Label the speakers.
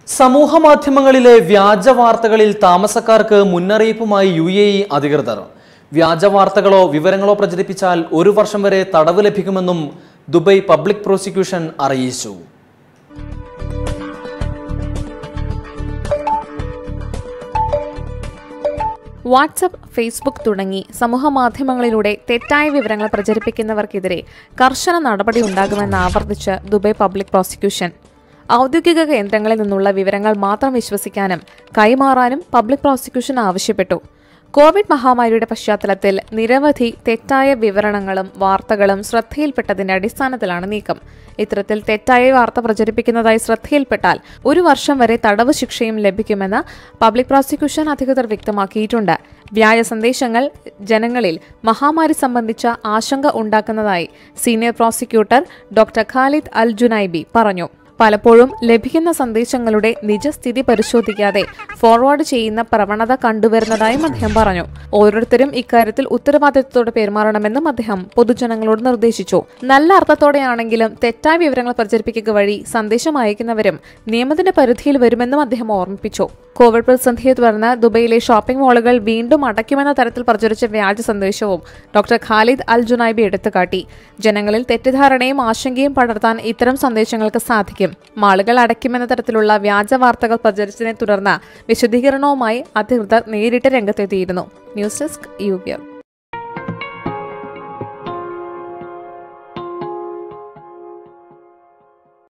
Speaker 1: സമൂഹ മാധ്യമങ്ങളിലെ വ്യാജ വാർത്തകളിൽ താമസക്കാർക്ക് മുന്നറിയിപ്പുമായി യു എ ഇ അധികൃതർ വ്യാജ വാർത്തകളോ വിവരങ്ങളോ പ്രചരിപ്പിച്ചാൽ ഒരു വർഷം വരെ തടവ് ലഭിക്കുമെന്നും ദുബൈ പബ്ലിക് പ്രോസിക്യൂഷൻ അറിയിച്ചു
Speaker 2: വാട്സപ്പ് ഫേസ്ബുക്ക് തുടങ്ങി സമൂഹ മാധ്യമങ്ങളിലൂടെ തെറ്റായ വിവരങ്ങൾ പ്രചരിപ്പിക്കുന്നവർക്കെതിരെ കർശന നടപടി ഉണ്ടാകുമെന്ന് ആവർത്തിച്ച് ദുബൈ പബ്ലിക് പ്രോസിക്യൂഷൻ ഔദ്യോഗിക കേന്ദ്രങ്ങളിൽ നിന്നുള്ള വിവരങ്ങൾ മാത്രം വിശ്വസിക്കാനും കൈമാറാനും പബ്ലിക് പ്രോസിക്യൂഷൻ ആവശ്യപ്പെട്ടു കോവിഡ് മഹാമാരിയുടെ പശ്ചാത്തലത്തിൽ നിരവധി തെറ്റായ വിവരണങ്ങളും വാർത്തകളും ശ്രദ്ധയിൽപ്പെട്ടതിന്റെ അടിസ്ഥാനത്തിലാണ് നീക്കം ഇത്തരത്തിൽ തെറ്റായ വാർത്ത പ്രചരിപ്പിക്കുന്നതായി ശ്രദ്ധയിൽപ്പെട്ടാൽ ഒരു വർഷം വരെ തടവ് ശിക്ഷയും ലഭിക്കുമെന്ന് പബ്ലിക് പ്രോസിക്യൂഷൻ അധികൃതർ വ്യക്തമാക്കിയിട്ടുണ്ട് വ്യാജ സന്ദേശങ്ങൾ ജനങ്ങളിൽ മഹാമാരി സംബന്ധിച്ച ആശങ്ക ഉണ്ടാക്കുന്നതായി senior prosecutor doctor Khalid al Junaibi പറഞ്ഞു പലപ്പോഴും ലഭിക്കുന്ന സന്ദേശങ്ങളുടെ നിജസ്ഥിതി പരിശോധിക്കാതെ ഫോർവേഡ് ചെയ്യുന്ന പ്രവണത കണ്ടുവരുന്നതായും അദ്ദേഹം പറഞ്ഞു ഓരോരുത്തരും ഇക്കാര്യത്തിൽ ഉത്തരവാദിത്വത്തോടെ പെരുമാറണമെന്നും അദ്ദേഹം പൊതുജനങ്ങളോട് നിർദ്ദേശിച്ചു നല്ല അർത്ഥത്തോടെയാണെങ്കിലും തെറ്റായ വിവരങ്ങൾ പ്രചരിപ്പിക്കുക വഴി സന്ദേശം അയക്കുന്നവരും നിയമത്തിന്റെ പരിധിയിൽ വരുമെന്നും അദ്ദേഹം ഓർമ്മിപ്പിച്ചു കോവിഡ് പ്രതിസന്ധിയെ തുടർന്ന് ദുബൈയിലെ ഷോപ്പിംഗ് മാളുകൾ വീണ്ടും അടയ്ക്കുമെന്ന തരത്തിൽ പ്രചരിച്ച വ്യാജ സന്ദേശവും ഡോക്ടർ ഖാലിദ് അൽ ജുനൈബി എടുത്തുകാട്ടി ജനങ്ങളിൽ തെറ്റിദ്ധാരണയും ആശങ്കയും പടർത്താൻ ഇത്തരം സന്ദേശങ്ങൾക്ക് സാധിക്കും മാളുകൾ അടയ്ക്കുമെന്ന തരത്തിലുള്ള വ്യാജ വാർത്തകൾ പ്രചരിച്ചതിനെ തുടർന്ന് വിശദീകരണവുമായി അധികൃതർ നേരിട്ട് രംഗത്തെത്തിയിരുന്നു ന്യൂസ് ഡെസ്ക് യു